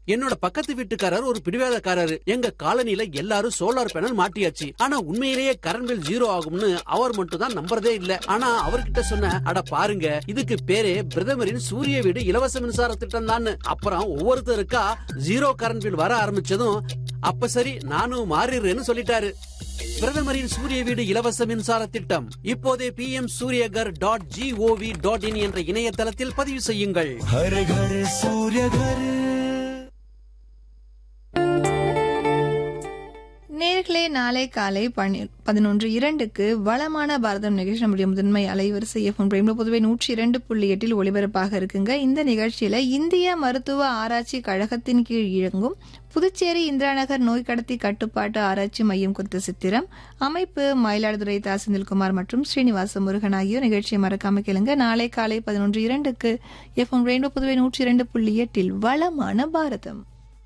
என்னோட பக்கத்து வீட்டுக்காரர் ஒரு பிடிவாதக்காரரு எங்க காலனில எல்லாரும் சோலார் பேனல் மாட்டியாச்சு ஆனா உண்மையிலேயே கரண்ட் பில் ஜீரோ ஆகும்னு அவர் மட்டும் தான் நம்புறதே இல்ல ஆனா அவர்கிட்ட சொன்ன அட பாருங்க இதுக்கு பேரே பிரதமரின் சூரிய வீடு இலவச மின்சார திட்டம் தான் அப்புறம் ஒவ்வொருத்தருக்கா ஜீரோ கரண்ட் பில் வர ஆரம்பிச்சதும் அப்ப சரி நானும் மாறிடுறேன்னு சொல்லிட்டாரு பிரதமரின் சூரிய வீடு இலவச மின்சார திட்டம் இப்போதே P M Suryaghar dot gov dot in என்ற இணையதளத்தில் பதிவு செய்யுங்கள் हर घर सूर्य घर நேர்களே நாளை காலை பனி- பதினொன்று இரண்டுக்கு வளமான பாரதம் நிகழ்ச்சி நம்முடைய முதன்மை அலைவரிசை எஃப்எம் பிரேம்ல பொதுவே நூற்றி இரண்டு புள்ளி எட்டில் ஒளிபரப்பாக இருக்குங்க இந்த நிகழ்ச்சியில இந்திய மருத்துவ ஆராய்ச்சி கழகத்தின் கீழ் இயங்கும் புதுச்சேரி இந்திராநகர் நோய் கடத்தி கட்டுப்பாட்டு ஆராய்ச்சி மையம் குறித்த சித்திரம் அமைப்பு மயிலாடுதுறை தா செந்தில்குமார் மற்றும் ஸ்ரீனிவாச முருகன் ஆகியோர் நிகழ்ச்சியை மறக்காம கேளுங்க நாளை காலை பதினொன்று இரண்டுக்கு எஃப்எம் ரெயின்போ புதுவை நூற்றி இரண்டு புள்ளி எட்டில் வளமான பாரதம்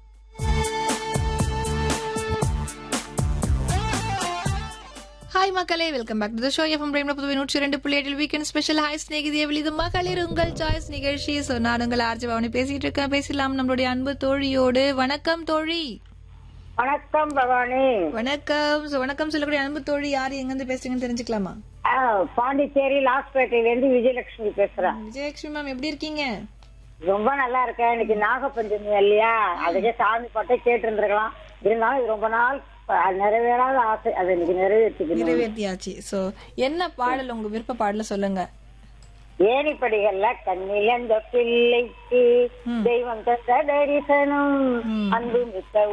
ஹாய் மக்களே welcome back to the show FM பிரேம்ல புதுவை நூற்றி ரெண்டு புள்ளி எட்டில் வீக்கெண்ட் ஸ்பெஷல் ஹாய் ஸ்நேகிதிய இது மகளிர் உங்கள் சாய்ஸ் நிகழ்ச்சி ஸோ நான் உங்கள் ஆர்ஜி பவனி பேசிட்டு இருக்கேன் பேசலாம் நம்மளுடைய அன்பு தோழியோடு வணக்கம் தோழி வணக்கம் பவானி வணக்கம் ஸோ வணக்கம் சொல்லக்கூடிய அன்பு தோழி யார் எங்கிருந்து பேசுறீங்கன்னு தெரிஞ்சுக்கலாமா ஆ, பாண்டிச்சேரி லாஸ்பேட்டையில இருந்து விஜயலட்சுமி பேசுறேன் விஜயலட்சுமி மேம் எப்படி இருக்கீங்க ரொம்ப நல்லா இருக்கேன் இன்னைக்கு நாகப்பஞ்சமி இல்லையா அதுக்கே சாமி பாட்டே கேட்டு இருந்திருக்கலாம் இருந்தாலும் இது ரொம்ப நாள் ப- நிறைவேறாத ஆசை அதை இன்னைக்கு நிறைவேற்றிக்கணும் நிறைவேற்றியாச்சு ஸோ என்ன பாடல் உங்க விருப்ப பாடல சொல்லுங்க ஏணிப்படிகள்ல கண்ணில் அந்த பிள்ளைக்கு தெய்வம் தந்த தரிசனம் அன்பு மிக்க